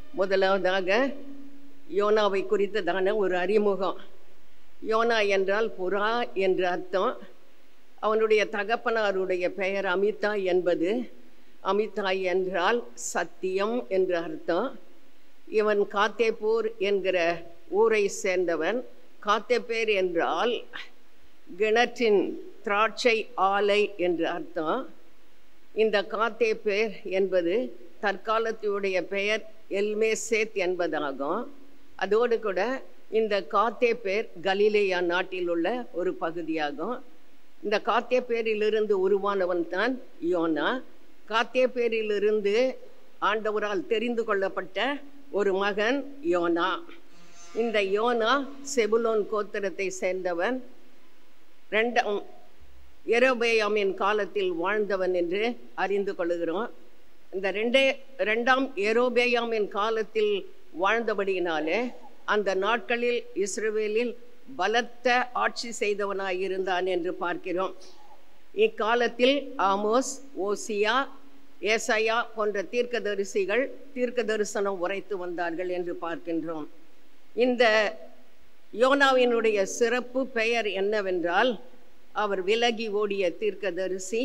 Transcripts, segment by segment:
முதலாவதாக யோனாவை குறித்ததான ஒரு அறிமுகம் யோனா என்றால் புறா என்று அர்த்தம் அவனுடைய தகப்பனாருடைய பெயர் அமிதா என்பது அமிதா என்றால் சத்தியம் என்று அர்த்தம் இவன் காத்தேப்பூர் என்கிற ஊரை சேர்ந்தவன் காத்தேப்பேர் என்றால் கிணற்றின் திராட்சை ஆலை என்று அர்த்தம் இந்த காத்தேப்பேர் என்பது தற்காலத்துடைய பெயர் எல்மேசேத் என்பதாகும் அதோடு கூட இந்த காத்தேப்பேர் கலிலேயா நாட்டில் உள்ள ஒரு பகுதியாகும் இந்த காத்தேப்பேரிலிருந்து உருவானவன் தான் யோனா காத்தேப்பேரிலிருந்து ஆண்டவரால் தெரிந்து கொள்ளப்பட்ட ஒரு மகன் யோனா இந்த யோனா செபுலோன் கோத்திரத்தை சேர்ந்தவன் ரெண்டாம் எரோபேயாமின் காலத்தில் வாழ்ந்தவன் என்று அறிந்து கொள்கிறோம் இந்த ரெண்டே ரெண்டாம் எரோபேயாமின் காலத்தில் வாழ்ந்தபடியினாலே அந்த நாட்களில் இஸ்ரவேலில் பலத்த ஆட்சி செய்தவனாய் இருந்தான் என்று பார்க்கிறோம் இக்காலத்தில் ஆமோஸ் ஓசியா ஏசாயா போன்ற தீர்க்கதரிசிகள் தீர்க்க தரிசனம் உரைத்து வந்தார்கள் என்று பார்க்கின்றோம் இந்த யோனாவினுடைய சிறப்பு பெயர் என்னவென்றால் அவர் விலகி ஓடிய தீர்க்கதரிசி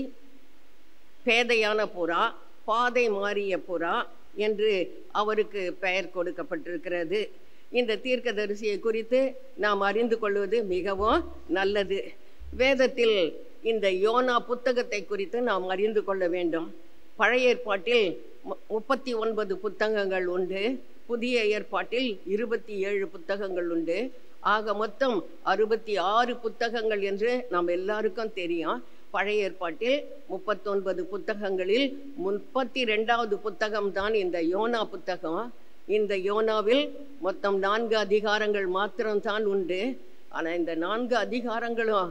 பேதையான புறா பாதை மாறிய புறா என்று அவருக்கு பெயர் கொடுக்கப்பட்டிருக்கிறது இந்த தீர்க்கதரிசியை குறித்து நாம் அறிந்து கொள்வது மிகவும் நல்லது வேதத்தில் இந்த யோனா புத்தகத்தை குறித்து நாம் அறிந்து கொள்ள வேண்டும் பழைய ஏற்பாட்டில் மு- முப்பத்தி ஒன்பது புத்தகங்கள் உண்டு புதிய ஏற்பாட்டில் இருபத்தி ஏழு புத்தகங்கள் உண்டு ஆக மொத்தம் அறுபத்தி ஆறு புத்தகங்கள் என்று நாம் எல்லாருக்கும் தெரியும் பழைய ஏற்பாட்டில் முப்பத்தொன்பது புத்தகங்களில் முப்பத்தி ரெண்டாவது புத்தகம் தான் இந்த யோனா புத்தகம் இந்த யோனாவில் மொத்தம் நான்கு அதிகாரங்கள் மாத்திரம்தான் உண்டு ஆனால் இந்த நான்கு அதிகாரங்களும்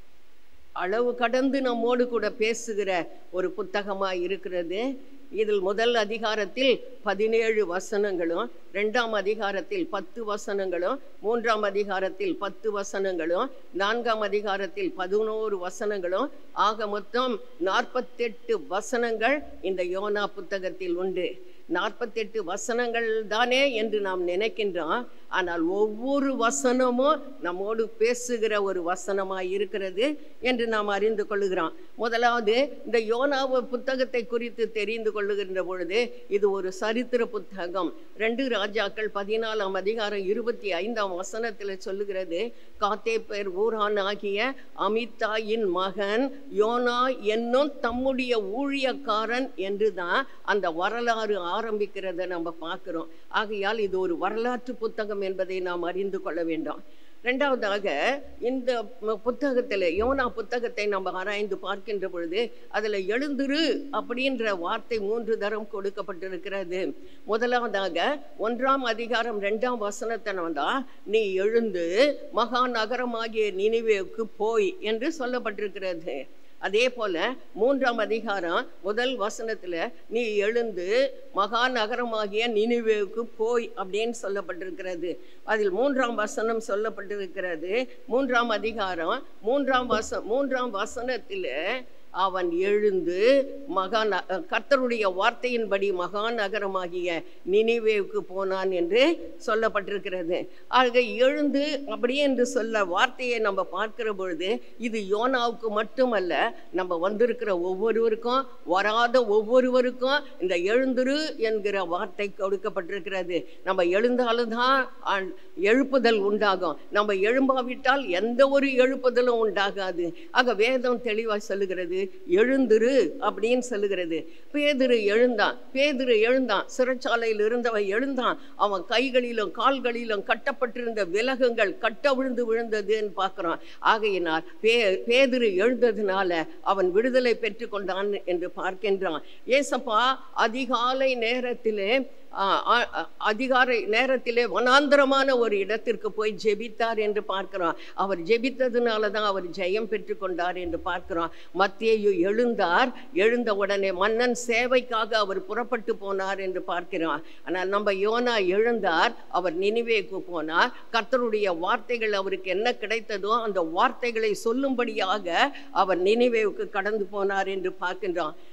அளவு கடந்து நம்மோடு கூட பேசுகிற ஒரு புத்தகமாக இருக்கிறது இதில் முதல் அதிகாரத்தில் பதினேழு வசனங்களும் ரெண்டாம் அதிகாரத்தில் பத்து வசனங்களும் மூன்றாம் அதிகாரத்தில் பத்து வசனங்களும் நான்காம் அதிகாரத்தில் பதினோரு வசனங்களும் ஆக மொத்தம் நாற்பத்தெட்டு வசனங்கள் இந்த யோனா புத்தகத்தில் உண்டு நாற்பத்தெட்டு வசனங்கள் தானே என்று நாம் நினைக்கின்றோம் ஆனால் ஒவ்வொரு வசனமும் நம்மோடு பேசுகிற ஒரு வசனமாய் இருக்கிறது என்று நாம் அறிந்து கொள்ளுகிறோம் முதலாவது இந்த யோனாவு புத்தகத்தை குறித்து தெரிந்து கொள்ளுகின்ற பொழுது இது ஒரு சரித்திர புத்தகம் ரெண்டு ராஜாக்கள் பதினாலாம் அதிகாரம் இருபத்தி ஐந்தாம் வசனத்தில் சொல்லுகிறது காத்தேப்பேர் ஊரான் ஆகிய அமிதாயின் மகன் யோனா என்னும் தம்முடைய ஊழியக்காரன் என்று தான் அந்த வரலாறு ஆரம்பிக்கிறத நம்ம பார்க்கிறோம் ஆகையால் இது ஒரு வரலாற்று புத்தகம் என்பதை நாம் அறிந்து கொள்ள வேண்டும் ரெண்டாவதாக இந்த ம- புத்தகத்தில் யோனா புத்தகத்தை நம்ம ஆராய்ந்து பார்க்கின்ற பொழுது அதில் எழுந்துரு அப்படின்ற வார்த்தை மூன்று தரம் கொடுக்கப்பட்டிருக்கிறது முதலாவதாக ஒன்றாம் அதிகாரம் ரெண்டாம் வசனத்தை வந்தா நீ எழுந்து மகா நகரமாகிய நினிவேவுக்கு போய் என்று சொல்லப்பட்டிருக்கிறது அதே போல மூன்றாம் அதிகாரம் முதல் வசனத்துல நீ எழுந்து மகா நகரமாகிய நினிவேவுக்கு போய் அப்படின்னு சொல்லப்பட்டிருக்கிறது அதில் மூன்றாம் வசனம் சொல்லப்பட்டிருக்கிறது மூன்றாம் அதிகாரம் மூன்றாம் வச மூன்றாம் வசனத்தில் அவன் எழுந்து மகா ந- கர்த்தருடைய வார்த்தையின்படி மகா நகரமாகிய நினிவேவுக்கு போனான் என்று சொல்லப்பட்டிருக்கிறது ஆக எழுந்து அப்படியே என்று சொல்ல வார்த்தையை நம்ம பார்க்கிற பொழுது இது யோனாவுக்கு மட்டுமல்ல நம்ம வந்திருக்கிற ஒவ்வொருவருக்கும் வராத ஒவ்வொருவருக்கும் இந்த எழுந்துரு என்கிற வார்த்தை கொடுக்கப்பட்டிருக்கிறது நம்ம எழுந்தாலும் தான் ஆ- எழுப்புதல் உண்டாகும் நம்ம எழும்பாவிட்டால் எந்த ஒரு எழுப்புதலும் உண்டாகாது ஆக வேதம் தெளிவாக சொல்லுகிறது எழுந்துரு அப்படின்னு சொல்லுகிறது பேதுரு எழுந்தான் பேதுரு எழுந்தான் சிறைச்சாலையில் இருந்தவன் எழுந்தான் அவன் கைகளிலும் கால்களிலும் கட்டப்பட்டிருந்த விலகுகள் கட்ட விழுந்து விழுந்ததுன்னு பார்க்குறோம் ஆகையினால் பே பேதுரு எழுந்ததுனால அவன் விடுதலை பெற்றுக்கொண்டான் என்று பார்க்கின்றான் ஏசப்பா அதிகாலை நேரத்திலே ஆ, ஆ, ஆ, அதிகாலை நேரத்திலே வனாந்தரமான ஒரு இடத்திற்கு போய் ஜெபித்தார் என்று பார்க்கிறோம் அவர் ஜெபித்ததுனால தான் அவர் ஜெயம் பெற்றுக்கொண்டார் என்று பார்க்கிறோம் மத்தேயு எழுந்தார் எழுந்த உடனே மன்னன் சேவைக்காக அவர் புறப்பட்டு போனார் என்று பார்க்கிறோம் ஆனால் நம்ம யோனா எழுந்தார் அவர் நினிவேக்கு போனார் கர்த்தருடைய வார்த்தைகள் அவருக்கு என்ன கிடைத்ததோ அந்த வார்த்தைகளை சொல்லும்படியாக அவர் நினிவேவுக்கு கடந்து போனார் என்று பார்க்கின்றோம்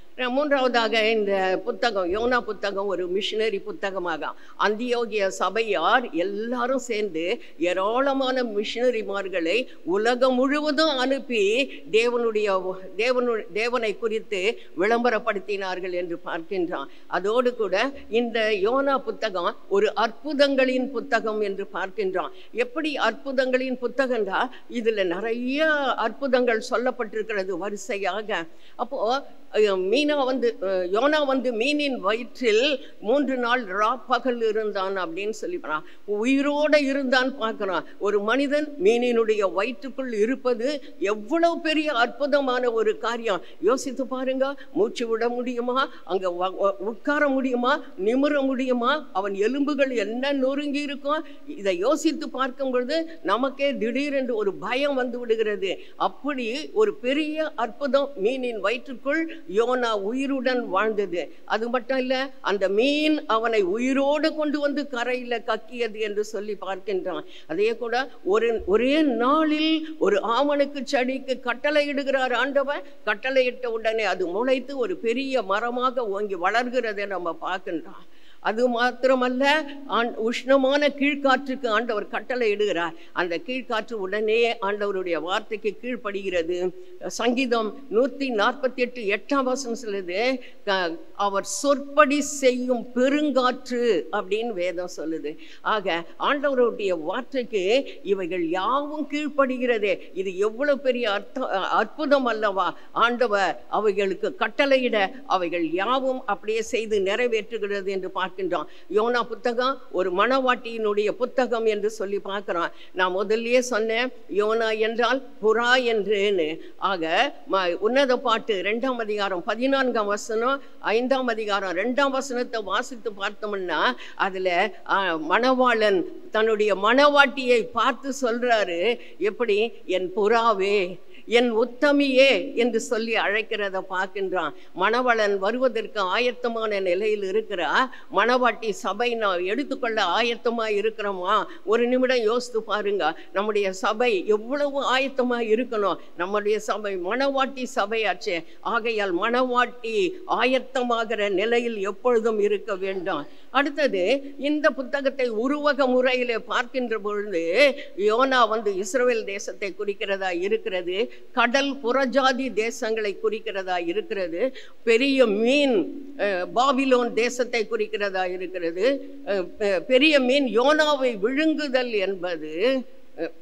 அஹ் மூன்றாவதாக இந்த புத்தகம் யோனா புத்தகம் ஒரு மிஷினரி புத்தகமாக அந்தியோகிய சபையார் எல்லாரும் சேர்ந்து ஏராளமான மிஷினரிமார்களை உலகம் முழுவதும் அனுப்பி தேவனுடைய தேவனு தேவனை குறித்து விளம்பரப்படுத்தினார்கள் என்று பார்க்கின்றான் அதோடு கூட இந்த யோனா புத்தகம் ஒரு அற்புதங்களின் புத்தகம் என்று பார்க்கின்றான் எப்படி அற்புதங்களின் புத்தகம்டா இதுல நிறைய அற்புதங்கள் சொல்லப்பட்டிருக்கிறது வரிசையாக அப்போ அஹ், மீனா வந்து அஹ், யோனா வந்து மீனின் வயிற்றில் மூன்று நாள் ரா பகல் இருந்தான் அப்படின்னு சொல்லி பார்க்கறான். உயிரோட இருந்தான் பார்க்கிறான் ஒரு மனிதன் மீனினுடைய வயிற்றுக்குள் இருப்பது எவ்வளவு பெரிய அற்புதமான ஒரு காரியம் யோசித்து பாருங்க மூச்சு விட முடியுமா அங்க வ- வ- உட்கார முடியுமா நிமிர முடியுமா அவன் எலும்புகள் என்ன நொறுங்கி இருக்கும் இதை யோசித்து பார்க்கும் பொழுது நமக்கே திடீரென்று ஒரு பயம் வந்து விடுகிறது அப்படி ஒரு பெரிய அற்புதம் மீனின் வயிற்றுக்குள் யோனா உயிருடன் வாழ்ந்தது அது மட்டும் இல்ல அந்த மீன் அவனை உயிரோடு கொண்டு வந்து கரையில கக்கியது என்று சொல்லி பார்க்கின்றான் அதே கூட ஒரு ஒரே நாளில் ஒரு ஆமணுக்கு செடிக்கு கட்டளை இடுகிறார் ஆண்டவன் கட்டளையிட்ட உடனே அது முளைத்து ஒரு பெரிய மரமாக ஓங்கி வளர்கிறதை நம்ம பார்க்கின்றோம் அது மாத்திரமல்ல ஆண் உஷ்ணமான கீழ்காற்றுக்கு ஆண்டவர் கட்டளை இடுகிறார் அந்த கீழ்காற்று உடனே ஆண்டவருடைய வார்த்தைக்கு கீழ்ப்படுகிறது சங்கீதம் நூற்றி நாற்பத்தி எட்டு எட்டாம் வசனம் சொல்லுது க- அவர் சொற்படி செய்யும் பெருங்காற்று அப்படின்னு வேதம் சொல்லுது ஆக ஆண்டவருடைய வார்த்தைக்கு இவைகள் யாவும் கீழ்ப்படுகிறதே இது எவ்வளவு பெரிய அர்த்தம் அற்புதம் அல்லவா ஆண்டவர் அவைகளுக்கு கட்டளையிட அவைகள் யாவும் அப்படியே செய்து நிறைவேற்றுகிறது என்று பார்க்கின்றோம் யோனா புத்தகம் ஒரு மணவாட்டியினுடைய புத்தகம் என்று சொல்லி பார்க்கிறோம் நான் முதல்லயே சொன்னேன் யோனா என்றால் புறா என்றேன்னு ஆக ம- உன்னத பாட்டு ரெண்டாம் அதிகாரம் பதினான்காம் வசனம் ஐந்தாம் அதிகாரம் ரெண்டாம் வசனத்தை வாசித்து பார்த்தோம்னா அதுல ஆ, மணவாளன் தன்னுடைய மணவாட்டியை பார்த்து சொல்றாரு எப்படி என் புறாவே என் உத்தமியே என்று சொல்லி அழைக்கிறத பார்க்கின்றான் மணவளன் வருவதற்கு ஆயத்தமான நிலையில் இருக்கிறா மணவாட்டி சபை நான் எடுத்துக்கொள்ள ஆயத்தமா இருக்கிறோமா ஒரு நிமிடம் யோசித்து பாருங்க நம்முடைய சபை எவ்வளவு ஆயத்தமா இருக்கணும் நம்முடைய சபை மணவாட்டி சபையாச்சே ஆகையால் மணவாட்டி ஆயத்தமாகிற நிலையில் எப்பொழுதும் இருக்க வேண்டும் அடுத்தது இந்த புத்தகத்தை உருவக முறையிலே பார்க்கின்ற பொழுது யோனா வந்து இஸ்ரவேல் தேசத்தை குறிக்கிறதா இருக்கிறது கடல் புறஜாதி தேசங்களை குறிக்கிறதா இருக்கிறது பெரிய மீன் அஹ், பாபிலோன் தேசத்தை குறிக்கிறதா இருக்கிறது அஹ், பெ- பெரிய மீன் யோனாவை விழுங்குதல் என்பது அஹ்,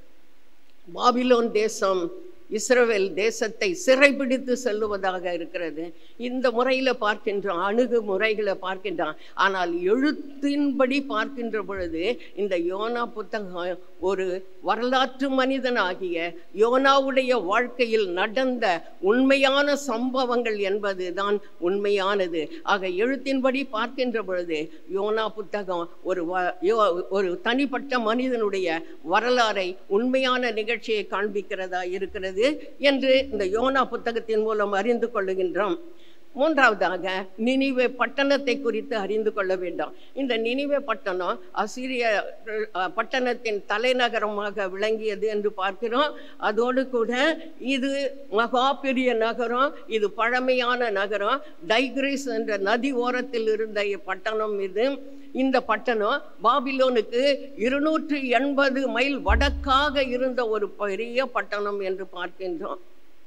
பாபிலோன் தேசம் இஸ்ரவேல் தேசத்தை சிறைபிடித்து செல்லுவதாக இருக்கிறது இந்த முறையில் பார்க்கின்றோம் அணுகு முறைகளை பார்க்கின்றோம் ஆனால் எழுத்தின்படி பார்க்கின்ற பொழுது இந்த யோனா புத்தகம் ஒரு வரலாற்று மனிதனாகிய யோனாவுடைய வாழ்க்கையில் நடந்த உண்மையான சம்பவங்கள் என்பது தான் உண்மையானது ஆக எழுத்தின்படி பார்க்கின்ற பொழுது யோனா புத்தகம் ஒரு வ- யோ- ஒரு தனிப்பட்ட மனிதனுடைய வரலாறை உண்மையான நிகழ்ச்சியை காண்பிக்கிறதா இருக்கிறது என்று இந்த யோனா புத்தகத்தின் மூலம் அறிந்து கொள்ளுகின்றோம் மூன்றாவதாக நினிவே பட்டணத்தை குறித்து அறிந்து கொள்ள வேண்டும் இந்த நினிவே பட்டணம் அசிரிய அஹ், பட்டணத்தின் தலைநகரமாக விளங்கியது என்று பார்க்கிறோம் அதோடு கூட இது மகா பெரிய நகரம் இது பழமையான நகரம் டைக்ரிஸ் என்ற நதி ஓரத்தில் இருந்த பட்டணம் இது இந்த பட்டணம் பாபிலோனுக்கு இருநூற்றி எண்பது மைல் வடக்காக இருந்த ஒரு பெரிய பட்டணம் என்று பார்க்கின்றோம்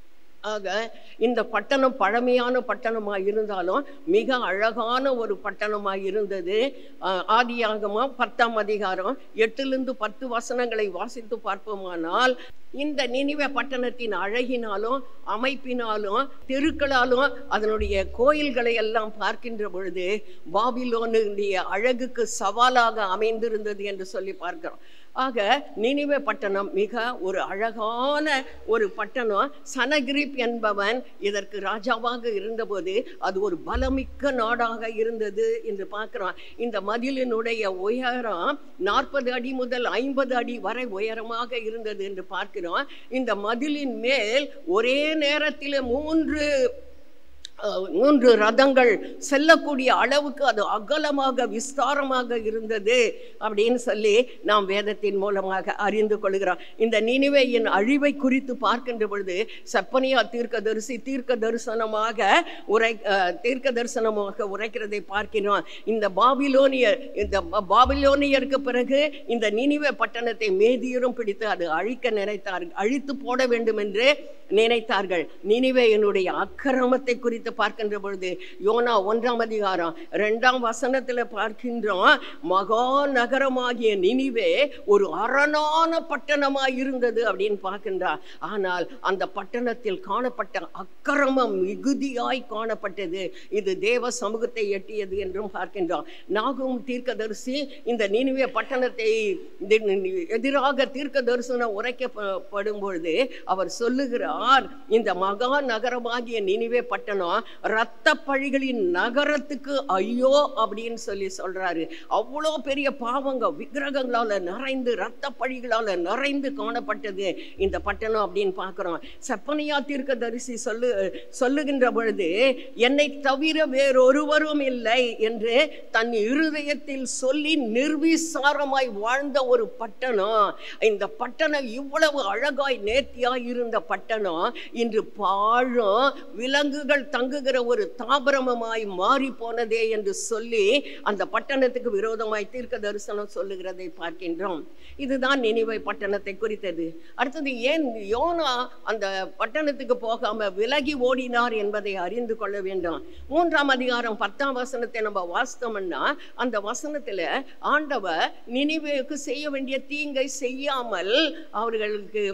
ஆக இந்த பட்டணம் பழமையான பட்டணமாக இருந்தாலும் மிக அழகான ஒரு பட்டணமாக இருந்தது ஆஹ் ஆதியாகமம் பத்தாம் அதிகாரம் எட்டிலிருந்து பத்து வசனங்களை வாசித்து பார்ப்போமானால் இந்த நினிவே பட்டணத்தின் அழகினாலும் அமைப்பினாலும் தெருக்களாலும் அதனுடைய கோயில்களை எல்லாம் பார்க்கின்ற பொழுது பாபிலோனுடைய அழகுக்கு சவாலாக அமைந்திருந்தது என்று சொல்லி பார்க்கிறோம் ஆக நினிவே பட்டணம் மிக ஒரு அழகான ஒரு பட்டணம் சனகிரிப் என்பவன் இதற்கு ராஜாவாக இருந்தபோது அது ஒரு பலமிக்க நாடாக இருந்தது என்று பார்க்கிறோம் இந்த மதிலினுடைய உயரம் நாற்பது அடி முதல் ஐம்பது அடி வரை உயரமாக இருந்தது என்று பார்க்கிறோம் இந்த மதிலின் மேல் ஒரே நேரத்தில் மூன்று அஹ், மூன்று ரதங்கள் செல்லக்கூடிய அளவுக்கு அது அகலமாக விஸ்தாரமாக இருந்தது அப்படின்னு சொல்லி நாம் வேதத்தின் மூலமாக அறிந்து கொள்கிறோம் இந்த நினைவையின் அழிவை குறித்து பார்க்கின்ற பொழுது செப்பனியா தீர்க்க தரிசி தீர்க்க தரிசனமாக உரை அஹ், தீர்க்க தரிசனமாக உரைக்கிறதை பார்க்கிறோம் இந்த பாபிலோனியர் இந்த ப- பாபிலோனியருக்கு பிறகு இந்த நினிவே பட்டணத்தை மேதியரும் பிடித்து அது அழிக்க நினைத்தார்கள் அழித்து போட வேண்டும் என்று நினைத்தார்கள் நினிவேயனுடைய அக்கிரமத்தை குறித்து பார்க்கின்ற பொழுது யோனா ஒன்றாம் அதிகாரம் இரண்டாம் வசனத்தில் பார்க்கின்றோம் மகா நகரமாகிய நினிவே ஒரு அரணான பட்டணமாய் இருந்தது அப்படின்னு பார்க்கின்றார் ஆனால் அந்த பட்டணத்தில் காணப்பட்ட அக்கிரமம் மிகுதியாய் காணப்பட்டது இது தேவ சமூகத்தை எட்டியது என்றும் பார்க்கின்றோம் நாகும் தீர்க்கதரிசி இந்த நினிவே பட்டணத்தை தி- எதிராக தீர்க்க தரிசனம் உரைக்கப்படும் பொழுது அவர் சொல்லுகிறார் இந்த மகா நகரமாகிய நினிவே பட்டணம் இரத்த பழிகளின் நகரத்துக்கு ஐயோ அப்படின்னு சொல்லி சொல்றாரு அவ்வளோ பெரிய பாவங்க விக்கிரகங்களால நிறைந்து இரத்த பழிகளால நிறைந்து காணப்பட்டது இந்த பட்டணம் அப்படின்னு பார்க்கிறோம் செப்பனியா தீர்க்க தரிசி சொல்லு சொல்லுகின்ற பொழுது என்னை தவிர வேறொருவரும் இல்லை என்று தன் இருதயத்தில் சொல்லி நிர்விசாரமாய் வாழ்ந்த ஒரு பட்டணம் இந்த பட்டணம் இவ்வளவு அழகாய் நேர்த்தியாய் இருந்த பட்டணம் இன்று பாழும் விலங்குகள் தங்குகிற ஒரு தாபரமமாய் மாறி போனதே என்று சொல்லி அந்த பட்டணத்துக்கு விரோதமாய் தீர்க்க தரிசனம் சொல்லுகிறதை பார்க்கின்றோம் இதுதான் நினைவை பட்டணத்தை குறித்தது அடுத்தது ஏன் யோனா அந்த பட்டணத்துக்கு போகாம விலகி ஓடினார் என்பதை அறிந்து கொள்ள வேண்டும் மூன்றாம் அதிகாரம் பத்தாம் வசனத்தை நம்ம வாசித்தோம்னா அந்த வசனத்துல ஆண்டவர் நினைவுக்கு செய்ய வேண்டிய தீங்கை செய்யாமல் அவர்களுக்கு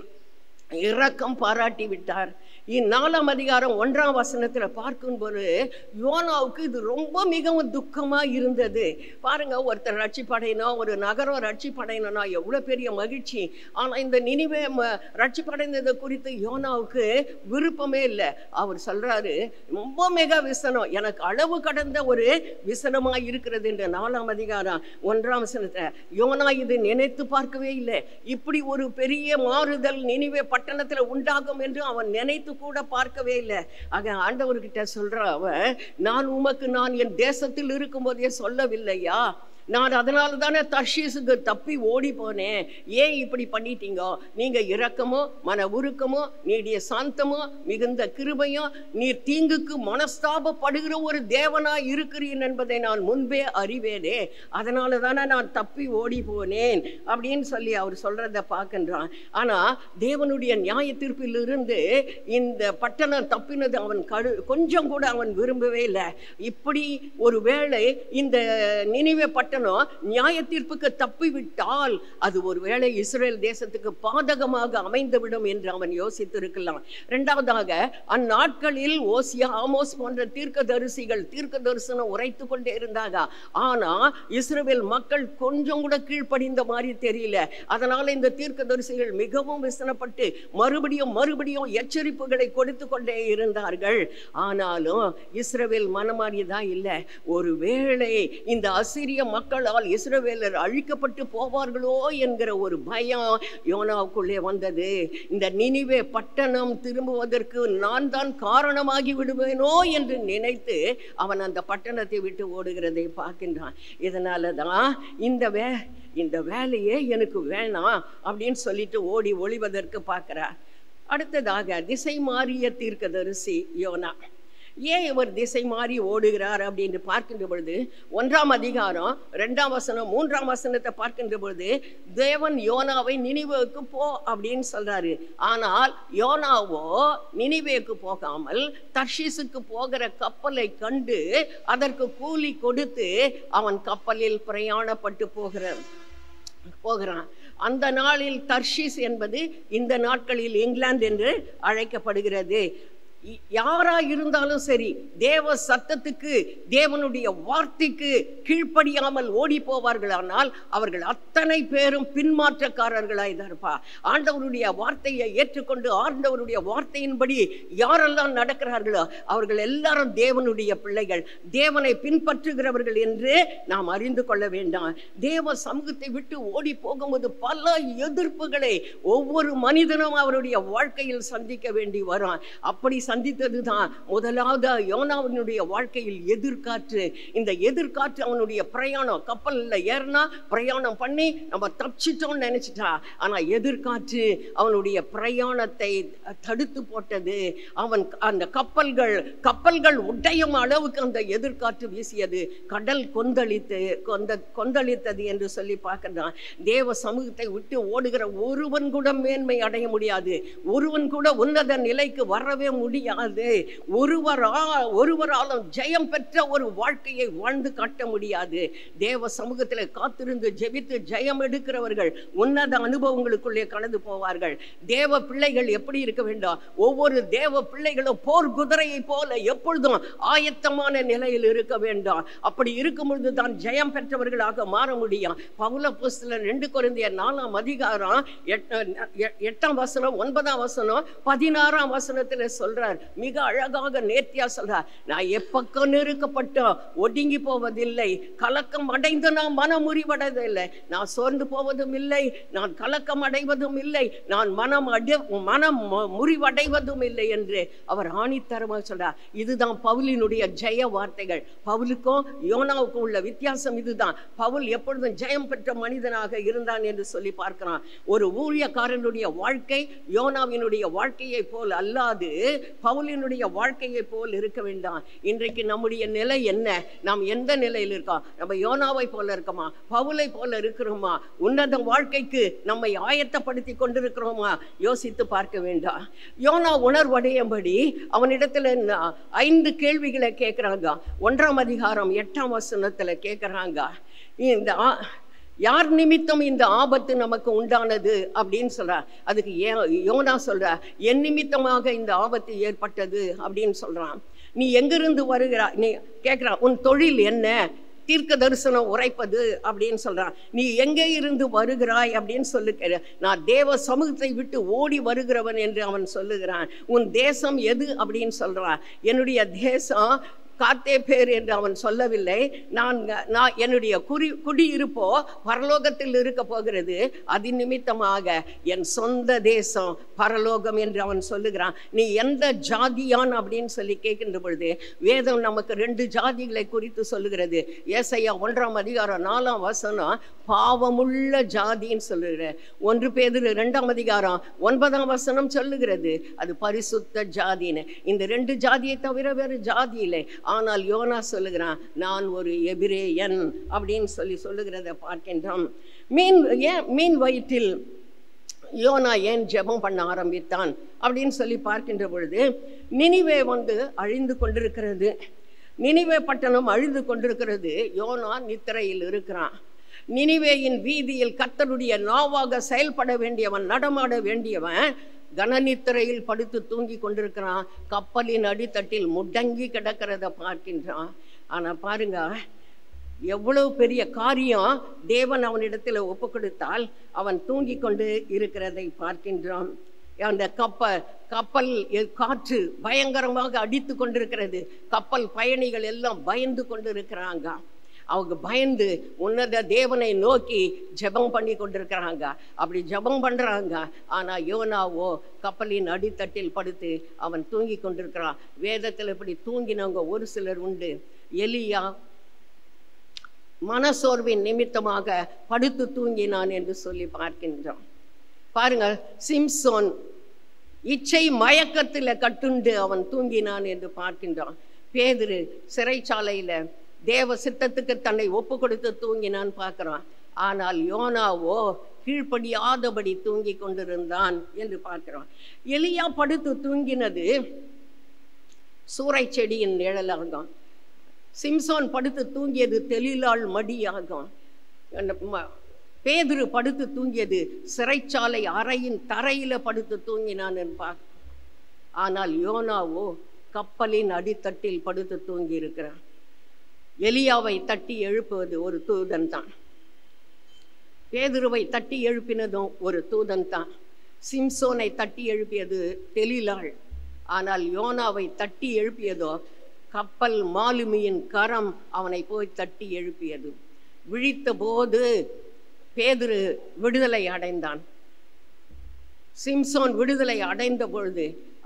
இரக்கம் பாராட்டி விட்டார் இந்நாலாம் அதிகாரம் ஒன்றாம் வசனத்துல பார்க்கும்போது யோனாவுக்கு இது ரொம்ப மிகவும் துக்கமா இருந்தது பாருங்க ஒருத்தர் ரட்சிப்படையணும் ஒரு நகரம் ரட்சிப்படையணும்னா எவ்வளவு பெரிய மகிழ்ச்சி ஆனா இந்த நினைவே ரட்சிப்படைந்ததை குறித்து யோனாவுக்கு விருப்பமே இல்லை அவர் சொல்றாரு ரொம்ப மிக விசனம் எனக்கு அளவு கடந்த ஒரு விசனமா இருக்கிறது என்ற நாலாம் அதிகாரம் ஒன்றாம் வசனத்தை யோனா இது நினைத்து பார்க்கவே இல்லை இப்படி ஒரு பெரிய மாறுதல் நினைவே பட்டணத்துல உண்டாகும் என்று அவன் நினைத்து கூட பார்க்கவே இல்லை ஆக ஆண்டவர்கிட்ட சொல்ற அவன் நான் உமக்கு நான் என் தேசத்தில் இருக்கும்போதே சொல்லவில்லையா நான் அதனால தானே தர்ஷீஸுக்கு தப்பி ஓடி போனேன் ஏன் இப்படி பண்ணிட்டீங்க நீங்க இரக்கமோ மன உருக்கமோ நீடிய சாந்தமோ மிகுந்த கிருபையும் நீர் தீங்குக்கு மனஸ்தாபப்படுகிற ஒரு தேவனா இருக்கிறீன் என்பதை நான் முன்பே அறிவேனே அதனால தானே நான் தப்பி ஓடி போனேன் அப்படின்னு சொல்லி அவர் சொல்றத பார்க்கின்றான் ஆனா தேவனுடைய நியாய தீர்ப்பில் இருந்து இந்த பட்டணம் தப்பினது அவன் கடு கொஞ்சம் கூட அவன் விரும்பவே இல்லை இப்படி ஒரு வேளை இந்த நினைவே பட்டணம் நியாய தீர்ப்புக்கு தப்பிவிட்டால் அது ஒரு வேளை இஸ்ரேல் தேசத்துக்கு பாதகமாக அமைந்துவிடும் என்று அவன் யோசித்திருக்கலாம் இரண்டாவதாக அந்நாட்களில் ஓசியா ஆமோஸ் போன்ற தீர்க்க தரிசிகள் தீர்க்க தரிசனம் உரைத்து கொண்டே இருந்தாங்க ஆனா இஸ்ரேல் மக்கள் கொஞ்சம் கூட கீழ்ப்படிந்த மாதிரி தெரியல அதனால இந்த தீர்க்க தரிசிகள் மிகவும் விசனப்பட்டு மறுபடியும் மறுபடியும் எச்சரிப்புகளை கொடுத்து கொண்டே இருந்தார்கள் ஆனாலும் இஸ்ரவேல் மனமாறியதா இல்லை ஒருவேளை இந்த அசிரிய மக்களால் இஸ்ரவேலர் அழிக்கப்பட்டு போவார்களோ என்கிற ஒரு பயம் யோனாவுக்குள்ளே வந்தது இந்த நினிவே பட்டணம் திரும்புவதற்கு நான் தான் காரணமாகி விடுவேனோ என்று நினைத்து அவன் அந்த பட்டணத்தை விட்டு ஓடுகிறதை பார்க்கின்றான் இதனால தான் இந்த வே இந்த வேலையே எனக்கு வேணாம் அப்படின்னு சொல்லிட்டு ஓடி ஒளிவதற்கு பார்க்கிறார் அடுத்ததாக திசை மாறிய தீர்க்கதரிசி யோனா ஏன் இவர் திசை மாறி ஓடுகிறார் அப்படின்னு பார்க்கின்ற பொழுது ஒன்றாம் அதிகாரம் ரெண்டாம் வசனம் மூன்றாம் வசனத்தை பார்க்கின்ற பொழுது தேவன் யோனாவை நினிவேக்கு போ அப்படின்னு சொல்றாரு ஆனால் யோனாவோ நினிவேக்கு போகாமல் தர்ஷீஸுக்கு போகிற கப்பலை கண்டு அதற்கு கூலி கொடுத்து அவன் கப்பலில் பிரயாணப்பட்டு போகிறான் போகிறான் அந்த நாளில் தர்ஷீஸ் என்பது இந்த நாட்களில் இங்கிலாந்து என்று அழைக்கப்படுகிறது இ- யாரா இருந்தாலும் சரி தேவ சத்தத்துக்கு தேவனுடைய வார்த்தைக்கு கீழ்ப்படியாமல் ஓடி போவார்களானால் அவர்கள் அத்தனை பேரும் பின்மாற்றக்காரர்களாய் தான் இருப்பா ஆண்டவருடைய வார்த்தையை ஏற்றுக்கொண்டு ஆண்டவருடைய வார்த்தையின்படி யாரெல்லாம் நடக்கிறார்களோ அவர்கள் எல்லாரும் தேவனுடைய பிள்ளைகள் தேவனை பின்பற்றுகிறவர்கள் என்று நாம் அறிந்து கொள்ள வேண்டாம் தேவ சமூகத்தை விட்டு ஓடி போகும்போது பல எதிர்ப்புகளை ஒவ்வொரு மனிதனும் அவருடைய வாழ்க்கையில் சந்திக்க வேண்டி வரும் அப்படி சந்தித்தது தான் முதலாவது யோனாவினுடைய வாழ்க்கையில் எதிர்காற்று இந்த எதிர்காற்று அவனுடைய பிரயாணம் கப்பலில் ஏறினா பிரயாணம் பண்ணி நம்ம தப்பிச்சிட்டோம்னு நினைச்சிட்டா ஆனா எதிர்காற்று அவனுடைய பிரயாணத்தை தடுத்து போட்டது அவன் அந்த கப்பல்கள் கப்பல்கள் உடையும் அளவுக்கு அந்த எதிர்காற்று வீசியது கடல் கொந்தளித்து கொந்த கொந்தளித்தது என்று சொல்லி பார்க்கிறான் தேவ சமூகத்தை விட்டு ஓடுகிற ஒருவன் கூட மேன்மை அடைய முடியாது ஒருவன் கூட உன்னத நிலைக்கு வரவே முடியாது ஒருவரா ஒருவராலும் ஜெயம் பெற்ற ஒரு வாழ்க்கையை வாழ்ந்து காட்ட முடியாது தேவ சமூகத்தில் காத்திருந்து ஜெபித்து ஜெயம் எடுக்கிறவர்கள் உன்னத அனுபவங்களுக்குள்ளே கடந்து போவார்கள் தேவ பிள்ளைகள் எப்படி இருக்க வேண்டும் ஒவ்வொரு தேவ பிள்ளைகளும் போர் குதிரையை போல எப்பொழுதும் ஆயத்தமான நிலையில் இருக்க வேண்டும் அப்படி இருக்கும் பொழுது தான் ஜெயம் பெற்றவர்களாக மாற முடியும் பவுல புஸ்தலம் ரெண்டு குறைந்திய நாலாம் அதிகாரம் எட்ட- எ- எட்டாம் வசனம் ஒன்பதாம் வசனம் பதினாறாம் வசனத்துல சொல்றார் மிக அழகாக நேர்த்தியா சொல்றார் நான் எப்பக்கம் நெருக்கப்பட்டோம் ஒடுங்கி போவதில்லை கலக்கம் அடைந்து நான் மனம் முறிவடைவதில்லை நான் சோர்ந்து போவதும் இல்லை நான் கலக்கம் அடைவதும் இல்லை நான் மனம் அடி மனம் மு- முறிவடைவதும் இல்லை என்று அவர் ஆணித்தரமாக சொல்றார் இதுதான் பவுலினுடைய ஜெய வார்த்தைகள் பவுலுக்கும் யோனாவுக்கும் உள்ள வித்தியாசம் இதுதான் பவுல் எப்பொழுதும் ஜெயம் பெற்ற மனிதனாக இருந்தான் என்று சொல்லி பார்க்கிறான் ஒரு ஊழியக்காரனுடைய வாழ்க்கை யோனாவினுடைய வாழ்க்கையை போல் அல்லாது பவுலினுடைய வாழ்க்கையை போல் இருக்க வேண்டாம் இன்றைக்கு நம்முடைய நிலை என்ன நாம் எந்த நிலையில் இருக்கோம் நம்ம யோனாவை போல இருக்கோமா பவுலை போல இருக்கிறோமா உன்னத வாழ்க்கைக்கு நம்மை ஆயத்தப்படுத்தி கொண்டிருக்கிறோமா யோசித்து பார்க்க வேண்டாம் யோனா உணர்வடையும்படி அவனிடத்துல ந- ஐந்து கேள்விகளை கேட்குறாங்க ஒன்றாம் அதிகாரம் எட்டாம் வசனத்துல கேட்குறாங்க இந்த ஆ- யார் நிமித்தம் இந்த ஆபத்து நமக்கு உண்டானது அப்படின்னு சொல்றா அதுக்கு ஏன் யோனா சொல்றா என் நிமித்தமாக இந்த ஆபத்து ஏற்பட்டது அப்படின்னு சொல்றான் நீ எங்கிருந்து வருகிறாய் நீ கேட்குறான் உன் தொழில் என்ன தீர்க்க தரிசனம் உரைப்பது அப்படின்னு சொல்றான் நீ எங்கே இருந்து வருகிறாய் அப்படின்னு சொல்லு நான் தேவ சமூகத்தை விட்டு ஓடி வருகிறவன் என்று அவன் சொல்லுகிறான் உன் தேசம் எது அப்படின்னு சொல்றான் என்னுடைய தேசம் காத்தே பேர் என்று அவன் சொல்லவில்லை நான் நான் என்னுடைய குறி குடியிருப்போ பரலோகத்தில் இருக்க போகிறது அது நிமித்தமாக என் சொந்த தேசம் பரலோகம் என்று அவன் சொல்லுகிறான் நீ எந்த ஜாதியான் அப்படின்னு சொல்லி கேட்கின்ற பொழுது வேதம் நமக்கு ரெண்டு ஜாதிகளை குறித்து சொல்லுகிறது ஏசையா ஒன்றாம் அதிகாரம் நாலாம் வசனம் பாவமுள்ள ஜாதின்னு சொல்லுகிற ஒன்று பேதில் ரெண்டாம் அதிகாரம் ஒன்பதாம் வசனம் சொல்லுகிறது அது பரிசுத்த ஜாதின்னு இந்த ரெண்டு ஜாதியை தவிர வேறு ஜாதி இல்லை ஆனால் யோனா சொல்லுகிறான் நான் ஒரு எபிரேயன் அப்படின்னு சொல்லி சொல்லுகிறத பார்க்கின்றோம் மீன் ஏன் மீன் வயிற்றில் யோனா ஏன் ஜெபம் பண்ண ஆரம்பித்தான் அப்படின்னு சொல்லி பார்க்கின்ற பொழுது நினிவே வந்து அழிந்து கொண்டிருக்கிறது நினிவே பட்டணம் அழிந்து கொண்டிருக்கிறது யோனா நித்திரையில் இருக்கிறான் நினிவேயின் வீதியில் கர்த்தருடைய நாவாக செயல்பட வேண்டியவன் நடமாட வேண்டியவன் கனநித்திரையில் படுத்து தூங்கி கொண்டிருக்கிறான் கப்பலின் அடித்தட்டில் முடங்கி கிடக்கிறத பார்க்கின்றான் ஆனா பாருங்க எவ்வளவு பெரிய காரியம் தேவன் அவனிடத்தில் ஒப்பு கொடுத்தால் அவன் தூங்கி கொண்டு இருக்கிறதை பார்க்கின்றோம் அந்த கப்பல் கப்பல் எ- காற்று பயங்கரமாக அடித்து கொண்டிருக்கிறது கப்பல் பயணிகள் எல்லாம் பயந்து கொண்டு இருக்கிறாங்க அவங்க பயந்து உன்னத தேவனை நோக்கி ஜெபம் பண்ணி கொண்டிருக்கிறாங்க அப்படி ஜெபம் பண்றாங்க ஆனா யோனாவோ கப்பலின் அடித்தட்டில் படுத்து அவன் தூங்கி கொண்டிருக்கிறான் வேதத்தில் இப்படி தூங்கினவங்க ஒரு சிலர் உண்டு எலியா மனசோர்வின் நிமித்தமாக படுத்து தூங்கினான் என்று சொல்லி பார்க்கின்றோம் பாருங்க சிம்சோன் இச்சை மயக்கத்தில் கட்டுண்டு அவன் தூங்கினான் என்று பார்க்கின்றான் பேதுரு சிறைச்சாலையில தேவ சித்தத்துக்கு தன்னை ஒப்பு கொடுத்து தூங்கினான் பார்க்கிறான் ஆனால் யோனாவோ கீழ்ப்படியாதபடி தூங்கி கொண்டிருந்தான் என்று பார்க்கிறோம் எலியா படுத்து தூங்கினது சூறை செடியின் நிழலாகும் சிம்சோன் படுத்து தூங்கியது தெளிலாள் மடியாகும் அந்த ம- பேதுரு படுத்து தூங்கியது சிறைச்சாலை அறையின் தரையில படுத்து தூங்கினான் என்பார் ஆனால் யோனாவோ கப்பலின் அடித்தட்டில் படுத்து தூங்கி இருக்கிறான் எலியாவை தட்டி எழுப்புவது ஒரு தூதன் தான் பேதுருவை தட்டி எழுப்பினதும் ஒரு தூதன் தான் சிம்சோனை தட்டி எழுப்பியது தெளிலாள் ஆனால் யோனாவை தட்டி எழுப்பியதோ கப்பல் மாலுமியின் கரம் அவனை போய் தட்டி எழுப்பியது விழித்த போது பேதுரு விடுதலை அடைந்தான் சிம்சோன் விடுதலை அடைந்த பொழுது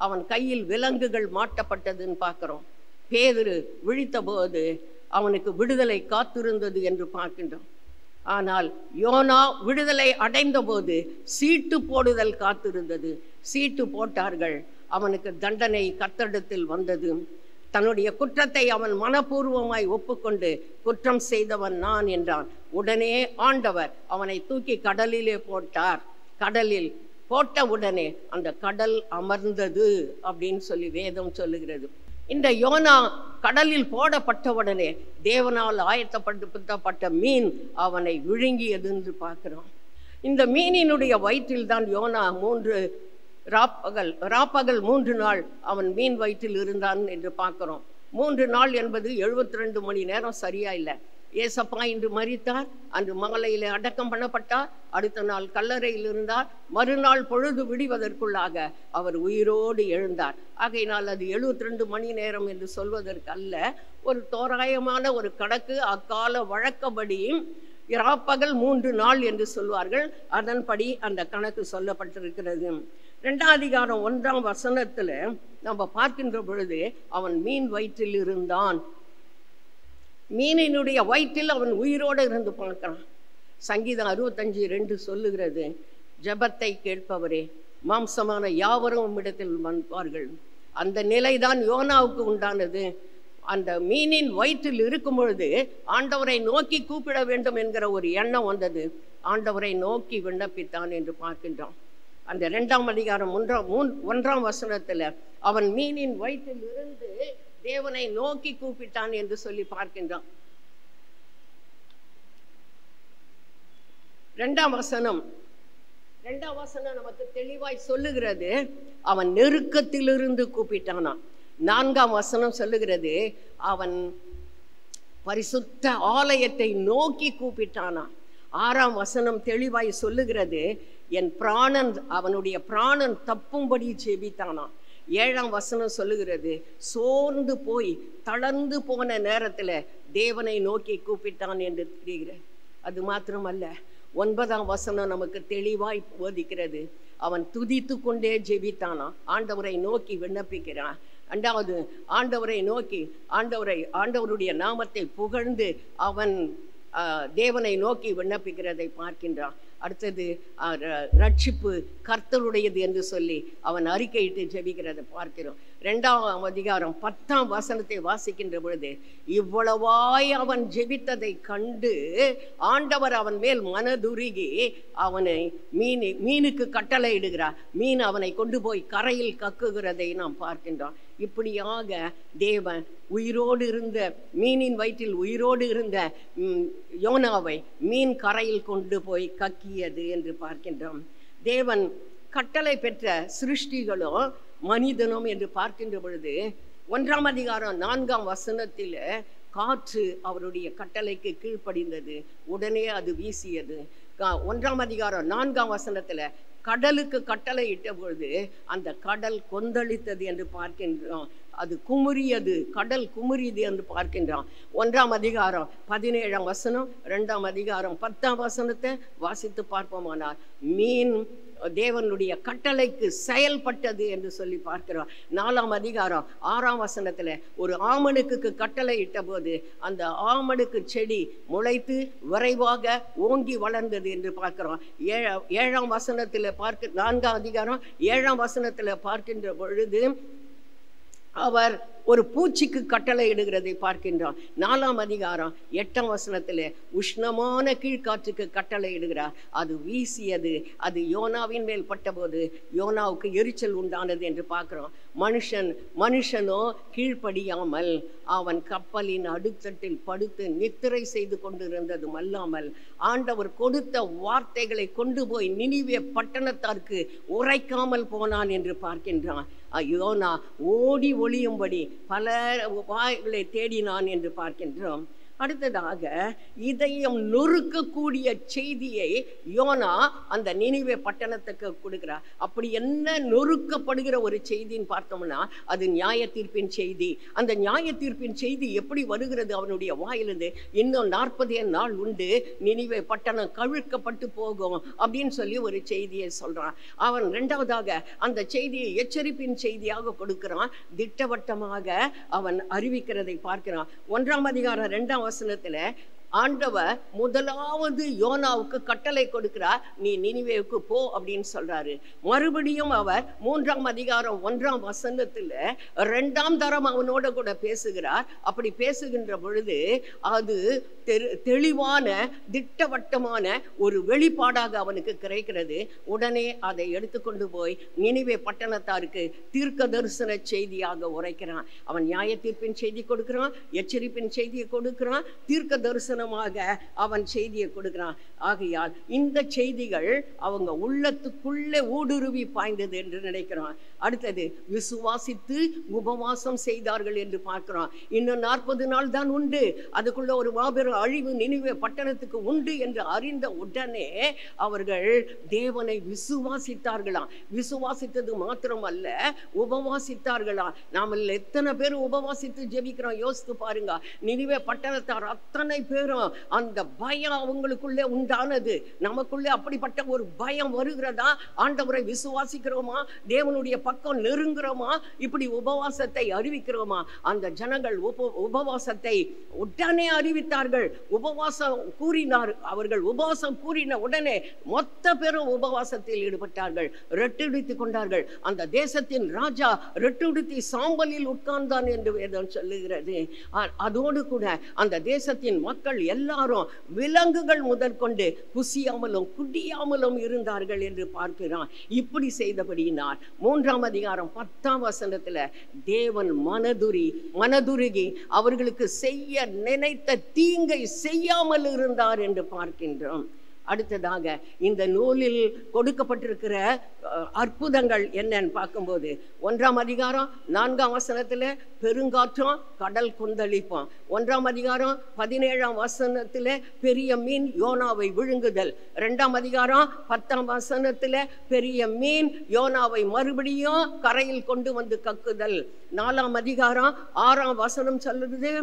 அவன் கையில் விலங்குகள் மாட்டப்பட்டதுன்னு பார்க்கிறோம் பேதுரு விழித்தபோது அவனுக்கு விடுதலை காத்திருந்தது என்று பார்க்கின்றோம் ஆனால் யோனா விடுதலை அடைந்தபோது சீட்டு போடுதல் காத்திருந்தது சீட்டு போட்டார்கள் அவனுக்கு தண்டனை கத்தடத்தில் வந்தது தன்னுடைய குற்றத்தை அவன் மனப்பூர்வமாய் ஒப்புக்கொண்டு குற்றம் செய்தவன் நான் என்றான் உடனே ஆண்டவர் அவனை தூக்கி கடலிலே போட்டார் கடலில் போட்ட உடனே அந்த கடல் அமர்ந்தது அப்படின்னு சொல்லி வேதம் சொல்லுகிறது இந்த யோனா கடலில் போடப்பட்ட உடனே தேவனால் ஆயத்தப்படுத்தப்பட்ட மீன் அவனை விழுங்கியது என்று பார்க்கிறோம் இந்த மீனினுடைய வயிற்றில் தான் யோனா மூன்று ராப்பகல் ராப்பகல் மூன்று நாள் அவன் மீன் வயிற்றில் இருந்தான் என்று பார்க்கிறோம் மூன்று நாள் என்பது எழுபத்தி ரெண்டு மணி நேரம் சரியா இல்லை ஏசப்பா இன்று மறித்தார் அன்று மகளையிலே அடக்கம் பண்ணப்பட்டார் அடுத்த நாள் கல்லறையில் இருந்தார் மறுநாள் பொழுது விடிவதற்குள்ளாக அவர் உயிரோடு எழுந்தார் ஆகையினால் அது எழுபத்தி ரெண்டு மணி நேரம் என்று சொல்வதற்கு அல்ல ஒரு தோராயமான ஒரு கணக்கு அக்கால வழக்கப்படி இராப்பகல் மூன்று நாள் என்று சொல்வார்கள் அதன்படி அந்த கணக்கு சொல்லப்பட்டிருக்கிறது ரெண்டாம் அதிகாரம் ஒன்றாம் வசனத்துல நம்ம பார்க்கின்ற பொழுது அவன் மீன் வயிற்றில் இருந்தான் மீனினுடைய வயிற்றில் அவன் உயிரோடு இருந்து பார்க்கிறான் சங்கீதம் அறுபத்தஞ்சு ரெண்டு சொல்லுகிறது ஜபத்தை கேட்பவரே மாம்சமான யாவரும் உம்மிடத்தில் வந்தார்கள் அந்த நிலைதான் யோனாவுக்கு உண்டானது அந்த மீனின் வயிற்றில் இருக்கும் பொழுது ஆண்டவரை நோக்கி கூப்பிட வேண்டும் என்கிற ஒரு எண்ணம் வந்தது ஆண்டவரை நோக்கி விண்ணப்பித்தான் என்று பார்க்கின்றோம் அந்த இரண்டாம் அதிகாரம் ஒன்றாம் மூன் ஒன்றாம் வசனத்துல அவன் மீனின் வயிற்றில் இருந்து தேவனை நோக்கி கூப்பிட்டான் என்று சொல்லி பார்க்கின்றான் இரண்டாம் வசனம் இரண்டாம் வசனம் நமக்கு தெளிவாய் சொல்லுகிறது அவன் நெருக்கத்திலிருந்து கூப்பிட்டானான் நான்காம் வசனம் சொல்லுகிறது அவன் பரிசுத்த ஆலயத்தை நோக்கி கூப்பிட்டானான் ஆறாம் வசனம் தெளிவாய் சொல்லுகிறது என் பிராணன் அவனுடைய பிராணன் தப்பும்படி ஜெபித்தானான் ஏழாம் வசனம் சொல்லுகிறது சோர்ந்து போய் தளர்ந்து போன நேரத்தில் தேவனை நோக்கி கூப்பிட்டான் என்று தெரிகிறது அது மாத்திரமல்ல ஒன்பதாம் வசனம் நமக்கு தெளிவாய் போதிக்கிறது அவன் துதித்து கொண்டே ஜெபித்தானான் ஆண்டவரை நோக்கி விண்ணப்பிக்கிறான் ரெண்டாவது ஆண்டவரை நோக்கி ஆண்டவரை ஆண்டவருடைய நாமத்தை புகழ்ந்து அவன் ஆஹ், தேவனை நோக்கி விண்ணப்பிக்கிறதை பார்க்கின்றான் அடுத்தது ஆஹ், ர- ரட்சிப்பு கர்த்தருடையது என்று சொல்லி அவன் அறிக்கையிட்டு ஜெபிக்கிறதை பார்க்கிறோம் ரெண்டாம் அதிகாரம் பத்தாம் வசனத்தை வாசிக்கின்ற பொழுது இவ்வளவாய் அவன் ஜெபித்ததை கண்டு ஆண்டவர் அவன் மேல் மனதுருகி அவனை மீன் மீனுக்கு கட்டளை இடுகிறார் மீன் அவனை கொண்டு போய் கரையில் கக்குகிறதை நாம் பார்க்கின்றோம் இப்படியாக தேவன் உயிரோடு இருந்த மீனின் வயிற்றில் உயிரோடு இருந்த ம், யோனாவை மீன் கரையில் கொண்டு போய் கக்கியது என்று பார்க்கின்றோம் தேவன் கட்டளை பெற்ற சிருஷ்டிகளும் மனிதனும் என்று பார்க்கின்ற பொழுது ஒன்றாம் அதிகாரம் நான்காம் வசனத்தில் காற்று அவருடைய கட்டளைக்கு கீழ்ப்படிந்தது உடனே அது வீசியது கா- ஒன்றாம் அதிகாரம் நான்காம் வசனத்துல கடலுக்கு கட்டளை இட்ட பொழுது அந்த கடல் கொந்தளித்தது என்று பார்க்கின்றோம் அது குமுறியது கடல் குமுறியது என்று பார்க்கின்றோம் ஒன்றாம் அதிகாரம் பதினேழாம் வசனம் ரெண்டாம் அதிகாரம் பத்தாம் வசனத்தை வாசித்து பார்ப்போமானால் மீன் தேவனுடைய கட்டளைக்கு செயல்பட்டது என்று சொல்லி பார்க்கிறோம் நாலாம் அதிகாரம் ஆறாம் வசனத்துல ஒரு ஆமணுக்கு கட்டளை இட்ட போது அந்த ஆமணுக்கு செடி முளைத்து விரைவாக ஓங்கி வளர்ந்தது என்று பார்க்கிறோம் ஏழ ஏழாம் வசனத்துல பார்க்க நான்காம் அதிகாரம் ஏழாம் வசனத்துல பார்க்கின்ற பொழுது அவர் ஒரு பூச்சிக்கு கட்டளை இடுகிறதை பார்க்கின்றோம் நாலாம் அதிகாரம் எட்டாம் வசனத்தில் உஷ்ணமான கீழ்காற்றுக்கு கட்டளை இடுகிறார் அது வீசியது அது யோனாவின் மேல் பட்டபோது யோனாவுக்கு எரிச்சல் உண்டானது என்று பார்க்கிறோம் மனுஷன் மனுஷனோ கீழ்ப்படியாமல் அவன் கப்பலின் அடுத்தட்டில் படுத்து நித்திரை செய்து கொண்டிருந்ததும் அல்லாமல் ஆண்டவர் கொடுத்த வார்த்தைகளை கொண்டு போய் நினிவே பட்டணத்தாருக்கு உரைக்காமல் போனான் என்று பார்க்கின்றான் யோனா ஓடி ஒளியும்படி பல வாய்களை தேடினான் என்று பார்க்கின்றோம் அடுத்ததாக இதயம் நொறுக்கக்கூடிய செய்தியை யோனா அந்த நினைவே பட்டணத்துக்கு கொடுக்கிறார் அப்படி என்ன நொறுக்கப்படுகிற ஒரு செய்தின்னு பார்த்தோம்னா அது நியாய தீர்ப்பின் செய்தி அந்த நியாய தீர்ப்பின் செய்தி எப்படி வருகிறது அவனுடைய வாயிலிருந்து இன்னும் நாற்பதே நாள் உண்டு நினைவே பட்டணம் கவிழ்க்கப்பட்டு போகும் அப்படின்னு சொல்லி ஒரு செய்தியை சொல்றான் அவன் இரண்டாவதாக அந்த செய்தியை எச்சரிப்பின் செய்தியாக கொடுக்கிறான் திட்டவட்டமாக அவன் அறிவிக்கிறதை பார்க்கிறான் ஒன்றாம் அதிகாரம் இரண்டாம் வசனத்துல ஆண்டவர் முதலாவது யோனாவுக்கு கட்டளை கொடுக்கிறார் நீ நினிவேவுக்கு போ அப்படின்னு சொல்றாரு மறுபடியும் அவர் மூன்றாம் அதிகாரம் ஒன்றாம் வசனத்துல ரெண்டாம் தரம் அவனோட கூட பேசுகிறார் அப்படி பேசுகின்ற பொழுது அது தெரு- தெளிவான திட்டவட்டமான ஒரு வெளிப்பாடாக அவனுக்கு கிடைக்கிறது உடனே அதை எடுத்துக்கொண்டு போய் நினிவே பட்டணத்தாருக்கு தீர்க்க தரிசன செய்தியாக உரைக்கிறான் அவன் நியாய தீர்ப்பின் செய்தி கொடுக்கிறான் எச்சரிப்பின் செய்தியை கொடுக்கிறான் தீர்க்க தரிசனமாக அவன் செய்தியை கொடுக்கிறான் ஆகையால் இந்த செய்திகள் அவங்க உள்ளத்துக்குள்ளே ஊடுருவி பாய்ந்தது என்று நினைக்கிறான் அடுத்தது விசுவாசித்து உபவாசம் செய்தார்கள் என்று பார்க்கிறோம் இன்னும் நாற்பது நாள் தான் உண்டு அதுக்குள்ள ஒரு மாபெரும் அழிவு நினைவே பட்டணத்துக்கு உண்டு என்று அறிந்த உடனே அவர்கள் தேவனை விசுவாசித்தார்களாம் விசுவாசித்தது மாத்திரம் அல்ல உபவாசித்தார்களாம் நாம எத்தனை பேர் உபவாசித்து ஜெபிக்கிறோம் யோசித்து பாருங்க நினைவே பட்டணத்தார் அத்தனை பேரும் அந்த பயம் அவங்களுக்குள்ளே உண்டானது நமக்குள்ளே அப்படிப்பட்ட ஒரு பயம் வருகிறதா ஆண்டவரை விசுவாசிக்கிறோமா தேவனுடைய பக்கம் நெருங்குறோமா இப்படி உபவாசத்தை அறிவிக்கிறோமா அந்த ஜனங்கள் உப உபவாசத்தை உடனே அறிவித்தார்கள் உபவாசம் கூறினார் அவர்கள் உபவாசம் கூறின உடனே மொத்த பேரும் உபவாசத்தில் ஈடுபட்டார்கள் ரெட்டுடுத்தி கொண்டார்கள் அந்த தேசத்தின் ராஜா ரெட்டுடுத்தி சாம்பலில் உட்கார்ந்தான் என்று வேதம் சொல்லுகிறது ஆ- அதோடு கூட அந்த தேசத்தின் மக்கள் எல்லாரும் விலங்குகள் முதற்கொண்டு குசியாமலும் குடியாமலும் இருந்தார்கள் என்று பார்க்கிறான் இப்படி செய்தபடியினால் மூன்றாம் அதிகாரம் பத்தாம் வசனத்துல தேவன் மனதுரி மனதுருகி அவர்களுக்கு செய்ய நினைத்த தீங்கை செய்யாமல் இருந்தார் என்று பார்க்கின்றோம் அடுத்ததாக இந்த நூலில் கொடுக்கப்பட்டிருக்கிற அஹ், அற்புதங்கள் என்னன்னு பார்க்கும்போது ஒன்றாம் அதிகாரம் நான்காம் வசனத்துல பெருங்காற்றம் கடல் கொந்தளிப்பான் ஒன்றாம் அதிகாரம் பதினேழாம் வசனத்துல பெரிய மீன் யோனாவை விழுங்குதல் ரெண்டாம் அதிகாரம் பத்தாம் வசனத்துல பெரிய மீன் யோனாவை மறுபடியும் கரையில் கொண்டு வந்து கக்குதல் நாலாம் அதிகாரம் ஆறாம் வசனம் சொல்லுது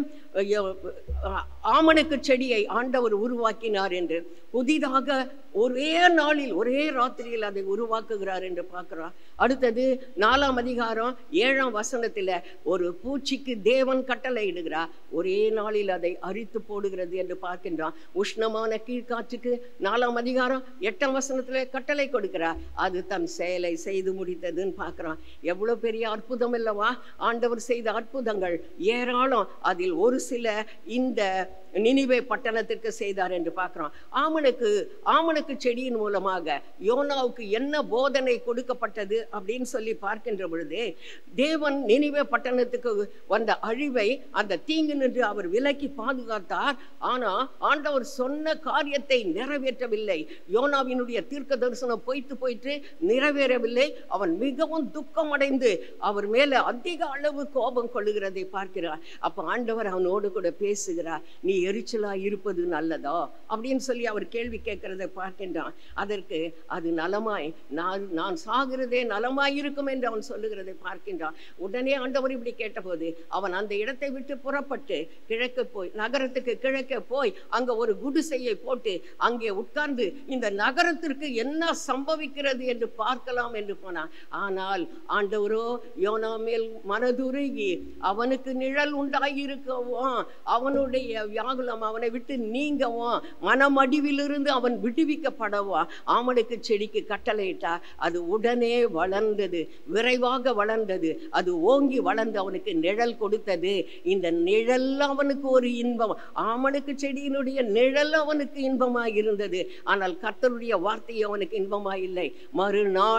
அஹ், ஆமணக்கு செடியை ஆண்டவர் உருவாக்கினார் என்று புதிதாக ஒரே நாளில் ஒரே ராத்திரியில் அதை உருவாக்குகிறார் என்று பார்க்கிறோம் அடுத்தது நாலாம் அதிகாரம் ஏழாம் வசனத்தில் ஒரு பூச்சிக்கு தேவன் கட்டளை இடுகிறார் ஒரே நாளில் அதை அரித்து போடுகிறது என்று பார்க்கின்றான் உஷ்ணமான கீழ்காற்றுக்கு நாலாம் அதிகாரம் எட்டாம் வசனத்தில் கட்டளை கொடுக்கிறார் அது தன் செயலை செய்து முடித்ததுன்னு பார்க்கிறோம் எவ்வளோ பெரிய அற்புதம் அல்லவா ஆண்டவர் செய்த அற்புதங்கள் ஏராளம் அதில் ஒரு சில இந்த நினிவே பட்டணத்திற்கு செய்தார் என்று பார்க்கிறோம் ஆமனுக்கு ஆமனுக்கு செடியின் மூலமாக யோனாவுக்கு என்ன போதனை கொடுக்கப்பட்டது அப்படின்னு சொல்லி பார்க்கின்ற பொழுது தேவன் நினிவே பட்டணத்துக்கு வந்த அழிவை அந்த தீங்கு நின்று அவர் விலக்கி பாதுகாத்தார் ஆனா ஆண்டவர் சொன்ன காரியத்தை நிறைவேற்றவில்லை யோனாவினுடைய தீர்க்க தரிசனம் பொய்த்து போயிட்டு நிறைவேறவில்லை அவன் மிகவும் துக்கமடைந்து அவர் மேல அதிக அளவு கோபம் கொள்ளுகிறதை பார்க்கிறார் அப்ப ஆண்டவர் அவனோடு கூட பேசுகிறார் நீ எரிச்சலா இருப்பது நல்லதா அப்படின்னு சொல்லி அவர் கேள்வி கேட்கிறதை பார்க்கின்றான் அதற்கு அது நலமாய் நான் நான் சாகிறதே நலமாய் இருக்கும் என்று அவன் சொல்லுகிறதை பார்க்கின்றான் உடனே ஆண்டவர் இப்படி கேட்டபோது அவன் அந்த இடத்தை விட்டு புறப்பட்டு கிழக்கு போய் நகரத்துக்கு கிழக்கே போய் அங்க ஒரு குடிசையை போட்டு அங்கே உட்கார்ந்து இந்த நகரத்திற்கு என்ன சம்பவிக்கிறது என்று பார்க்கலாம் என்று போனான் ஆனால் ஆண்டவரோ யோனா மேல் மனதுருகி அவனுக்கு நிழல் உண்டாயிருக்கவும் அவனுடைய வியாகுலம் அவனை விட்டு நீங்கவும் மனமடிவிலிருந்து அவன் விடுவிக்கப்படவும் ஆமனுக்கு செடிக்கு கட்டளையிட்டா அது உடனே வளர்ந்தது விரைவாக வளர்ந்தது அது ஓங்கி வளர்ந்து அவனுக்கு நிழல் கொடுத்தது இந்த நிழல் அவனுக்கு ஒரு இன்பம் ஆமனுக்கு செடியினுடைய நிழல் அவனுக்கு இன்பமாய் இருந்தது ஆனால் கர்த்தருடைய வார்த்தை அவனுக்கு இன்பமாய் இல்லை மறுநாள்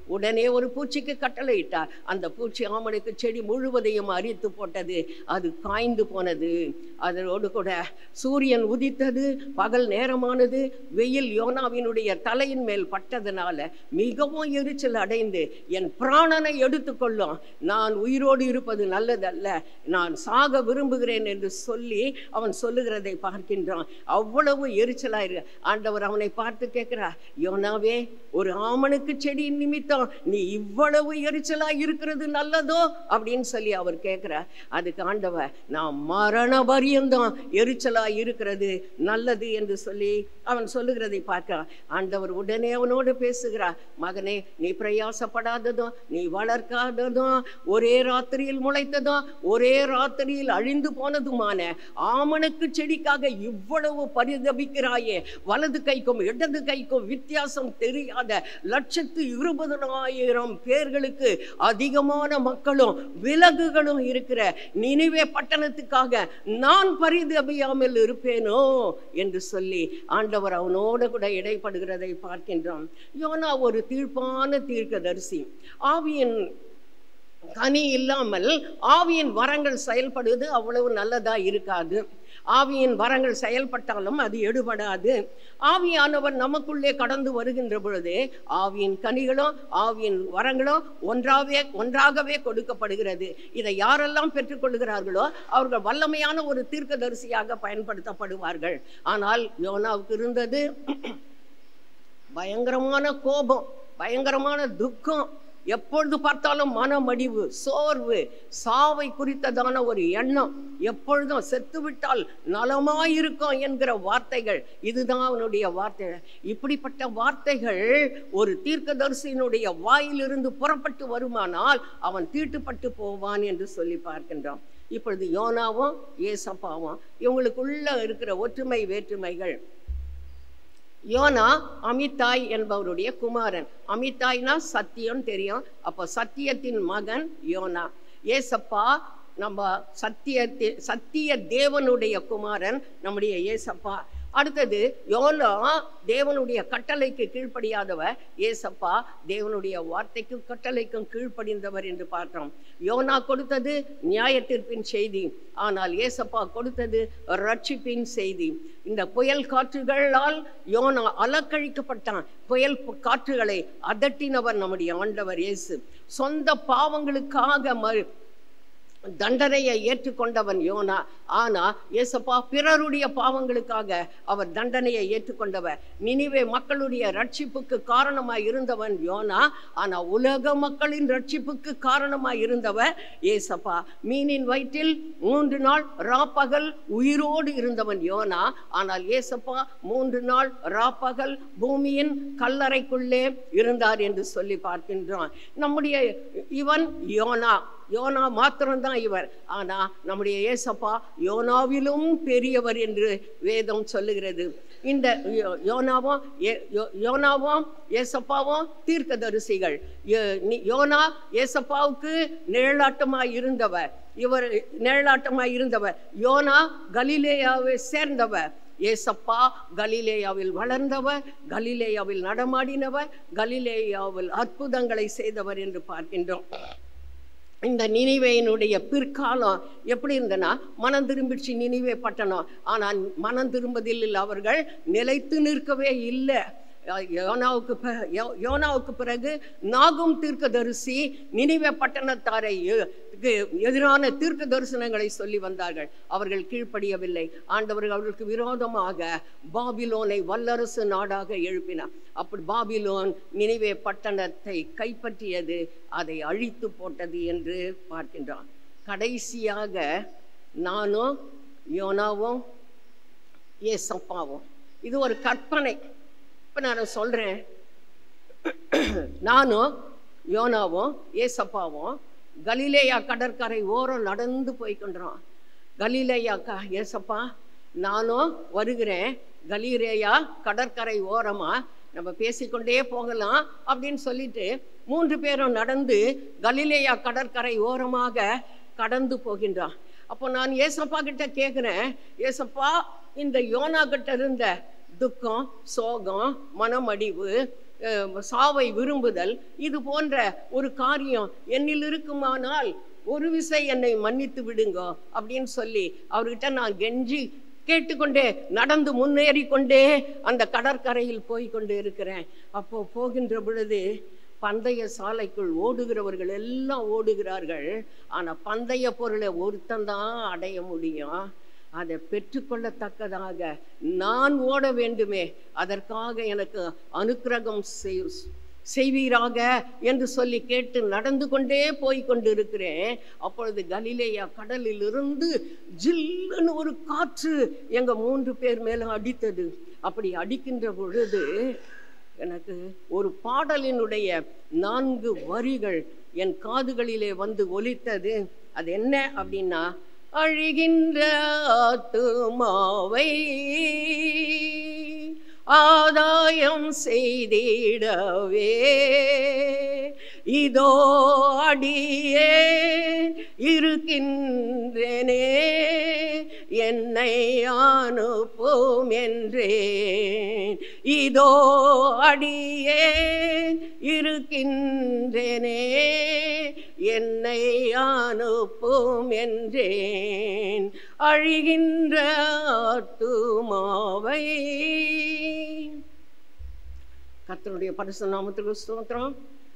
உடனே ஒரு பூச்சிக்கு கட்டளையிட்டார் அந்த பூச்சி ஆமனுக்கு செடி முழுவதையும் அரித்து போட்டது அது காய்ந்து போனது அதோடு கூட சூரியன் உதித்தது பகல் நேரமானது வெயில் யோனாவினுடைய தலையின் மேல் பட்டதனால மிகவும் எரிச்சல் அடைந்து என் பிராணனை எடுத்துக்கொள்ளும் நான் உயிரோடு இருப்பது நல்லதல்ல நான் சாக விரும்புகிறேன் என்று சொல்லி அவன் சொல்லுகிறதை பார்க்கின்றான் அவ்வளவு எரிச்சலாயிரு ஆண்டவர் அவனை பார்த்து கேட்கிறா யோனாவே ஒரு ஆமனுக்கு செடியின் நிமித்தம் நீ இவ்வளவு எரிச்சலா இருக்கிறது நல்லதோ அப்படின்னு சொல்லி அவர் கேட்கிறார் அதுக்கு ஆண்டவர் நான் மரண பரியந்தம் எரிச்சலா இருக்கிறது நல்லது என்று சொல்லி அவன் சொல்லுகிறதை பார்க்கிறான் ஆண்டவர் உடனே அவனோடு பேசுகிறார் மகனே நீ பிரயாசப்படாததும் நீ வளர்க்காததும் ஒரே ராத்திரியில் முளைத்ததும் ஒரே ராத்திரியில் அழிந்து போனதுமான ஆமணக்கு செடிக்காக இவ்வளவு பரிதபிக்கிறாயே வலது கைக்கும் இடது கைக்கும் வித்தியாசம் தெரியாத லட்சத்து இருபதனாயிரம் பேர்களுக்கு அதிகமான மக்களும் விலகுகளும் இருக்கிற நினைவே பட்டணத்துக்காக நான் பரிதபியாமல் இருப்பேனோ என்று சொல்லி ஆண்டவர் அவனோடு கூட இடைப்படுகிறதை பார்க்கின்றோம் யோனா ஒரு தீர்ப்பான தீர்க்கதரிசி ஆவியின் கனி இல்லாமல் ஆவியின் வரங்கள் செயல்படுவது அவ்வளவு நல்லதா இருக்காது ஆவியின் வரங்கள் செயல்பட்டாலும் அது எடுபடாது ஆவியானவர் நமக்குள்ளே கடந்து வருகின்ற பொழுது ஆவியின் கனிகளும் ஆவியின் வரங்களும் ஒன்றாவே ஒன்றாகவே கொடுக்கப்படுகிறது இதை யாரெல்லாம் பெற்றுக்கொள்கிறார்களோ அவர்கள் வல்லமையான ஒரு தீர்க்கதரிசியாக பயன்படுத்தப்படுவார்கள் ஆனால் யோனாவுக்கு இருந்தது பயங்கரமான கோபம் பயங்கரமான துக்கம் எப்பொழுது பார்த்தாலும் மனமடிவு சோர்வு சாவை குறித்ததான ஒரு எண்ணம் எப்பொழுதும் செத்துவிட்டால் நலமாயிருக்கும் என்கிற வார்த்தைகள் இதுதான் அவனுடைய வார்த்தைகள் இப்படிப்பட்ட வார்த்தைகள் ஒரு தீர்க்கதரிசியினுடைய வாயிலிருந்து புறப்பட்டு வருமானால் அவன் தீட்டுப்பட்டு போவான் என்று சொல்லி பார்க்கின்றோம் இப்பொழுது யோனாவும் ஏசப்பாவும் இவங்களுக்குள்ள இருக்கிற ஒற்றுமை வேற்றுமைகள் யோனா அமிதாய் என்பவருடைய குமாரன் அமிதாய்னா சத்தியம் தெரியும் அப்போ சத்தியத்தின் மகன் யோனா ஏசப்பா நம்ம சத்தியத்தி சத்திய தேவனுடைய குமாரன் நம்முடைய ஏசப்பா அடுத்தது யோனா தேவனுடைய கட்டளைக்கு கீழ்ப்படியாதவர் ஏசப்பா தேவனுடைய வார்த்தைக்கும் கட்டளைக்கும் கீழ்ப்படிந்தவர் என்று பார்த்தோம் யோனா கொடுத்தது நியாயத்தீர்ப்பின் செய்தி ஆனால் ஏசப்பா கொடுத்தது ரட்சிப்பின் செய்தி இந்த புயல் காற்றுகளால் யோனா அலக்கழிக்கப்பட்டான் புயல் காற்றுகளை அதட்டினவர் நம்முடைய ஆண்டவர் இயேசு சொந்த பாவங்களுக்காக மறு தண்டனையை ஏற்றுக்கொண்டவன் யோனா ஆனா ஏசப்பா பிறருடைய பாவங்களுக்காக அவர் தண்டனையை ஏற்றுக்கொண்டவர் நினிவே மக்களுடைய ரட்சிப்புக்கு காரணமாய் இருந்தவன் யோனா ஆனா உலக மக்களின் ரட்சிப்புக்கு காரணமாய் இருந்தவர் ஏசப்பா மீனின் வயிற்றில் மூன்று நாள் ராப்பகல் உயிரோடு இருந்தவன் யோனா ஆனால் ஏசப்பா மூன்று நாள் ராப்பகல் பூமியின் கல்லறைக்குள்ளே இருந்தார் என்று சொல்லி பார்க்கின்றான் நம்முடைய இவன் யோனா யோனா மாத்திரம்தான் இவர் ஆனா நம்முடைய ஏசப்பா யோனாவிலும் பெரியவர் என்று வேதம் சொல்லுகிறது இந்த யோ- யோனாவும் ஏ- யோ- யோனாவும் ஏசப்பாவும் தீர்க்கதரிசிகள் யோ- நி- யோனா ஏசப்பாவுக்கு நிழலாட்டமாய் இருந்தவர் இவர் நிழலாட்டமாய் இருந்தவர் யோனா கலிலேயாவை சேர்ந்தவர் ஏசப்பா கலிலேயாவில் வளர்ந்தவர் கலிலேயாவில் நடமாடினவர் கலிலேயாவில் அற்புதங்களை செய்தவர் என்று பார்க்கின்றோம் இந்த நினைவையினுடைய பிற்காலம் எப்படி இருந்தனா மனம் திரும்பிடுச்சு நினைவே பட்டணம் ஆனால் மனம் திரும்பதில் அவர்கள் நிலைத்து நிற்கவே இல்லை யோனாவுக்கு ப- யோ- யோனாவுக்கு பிறகு நாகும் தீர்க்கதரிசி நினைவே பட்டணத்தாரை எ- க்கு எதிரான தீர்க்க தரிசனங்களை சொல்லி வந்தார்கள் அவர்கள் கீழ்ப்படியவில்லை ஆண்டவர்கள் அவர்களுக்கு விரோதமாக பாபிலோனை வல்லரசு நாடாக எழுப்பினார் அப்படி பாபிலோன் நினைவே பட்டணத்தை கைப்பற்றியது அதை அழித்து போட்டது என்று பார்க்கின்றான் கடைசியாக நானும் யோனாவும் ஏசப்பாவும் இது ஒரு கற்பனை இப்போ நான் சொல்கிறேன் நானும் யோனாவும் ஏசப்பாவும் கலிலேயா கடற்கரை ஓரம் நடந்து போய்க்கொண்டிரோம் கலிலேயா க ஏசப்பா நானும் வருகிறேன் கலிலேயா கடற்கரை ஓரமா நம்ம பேசிக்கொண்டே போகலாம் அப்படின்னு சொல்லிட்டு மூன்று பேரும் நடந்து கலிலேயா கடற்கரை ஓரமாக கடந்து போகின்றான் அப்போ நான் ஏசப்பா கிட்ட கேட்குறேன் ஏசப்பா இந்த யோனா கிட்ட இருந்த துக்கம் சோகம் மனமடிவு அஹ், சாவை விரும்புதல் இது போன்ற ஒரு காரியம் என்னில் இருக்குமானால் ஒரு விசை என்னை மன்னித்து விடுங்கோ அப்படின்னு சொல்லி அவர்கிட்ட நான் கெஞ்சி கேட்டுக்கொண்டே நடந்து முன்னேறி கொண்டே அந்த கடற்கரையில் போய் கொண்டு இருக்கிறேன் அப்போ போகின்ற பொழுது பந்தய சாலைக்குள் ஓடுகிறவர்கள் எல்லாம் ஓடுகிறார்கள் ஆனா பந்தய பொருளை ஒருத்தந்தான் அடைய முடியும் அதை பெற்றுக்கொள்ளத்தக்கதாக நான் ஓட வேண்டுமே அதற்காக எனக்கு அனுக்கிரகம் செய் செய்வீராக என்று சொல்லி கேட்டு நடந்து கொண்டே போய் கொண்டிருக்கிறேன் அப்பொழுது கலிலேயா கடலில் இருந்து ஜில்லுன்னு ஒரு காற்று எங்க மூன்று பேர் மேல அடித்தது அப்படி அடிக்கின்ற பொழுது எனக்கு ஒரு பாடலினுடைய நான்கு வரிகள் என் காதுகளிலே வந்து ஒலித்தது அது என்ன அப்படின்னா அழிகின்ற ஆத்துமாவை ஆதாயம் செய்திடவே இதோ அடியே இருக்கின்றனே என்னை அனுப்பும் என்றேன் இதோ அடியே இருக்கின்றனே என்னை அனுப்பும் என்றேன் அழிகின்ற ஆத்துமாவை கர்த்தருடைய பரிசு நாமத்துக்கு ஸ்தோத்திரம்